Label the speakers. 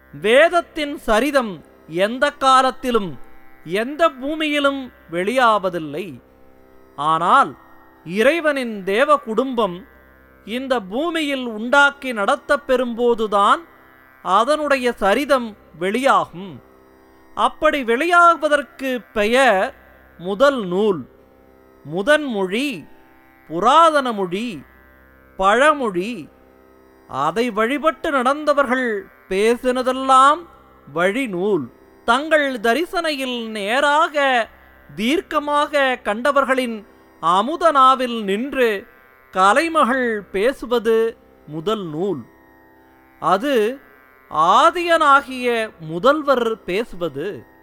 Speaker 1: வேதத்தின் சரிதம் எந்த காலத்திலும் எந்த பூமியிலும் வெளியாவதில்லை ஆனால் இறைவனின் தேவ குடும்பம் இந்த பூமியில் உண்டாக்கி நடத்தப் பெறும்போதுதான் அதனுடைய சரிதம் வெளியாகும் அப்படி வெளியாவதற்கு பெயர் முதல் நூல் முதன்மொழி புராதன மொழி பழமொழி அதை வழிபட்டு நடந்தவர்கள் பேசினதெல்லாம் வழிநூல் தங்கள் தரிசனையில் நேராக தீர்க்கமாக கண்டவர்களின் அமுதனாவில் நின்று கலைமகள் பேசுவது முதல் நூல் அது ஆதியனாகிய முதல்வர் பேசுவது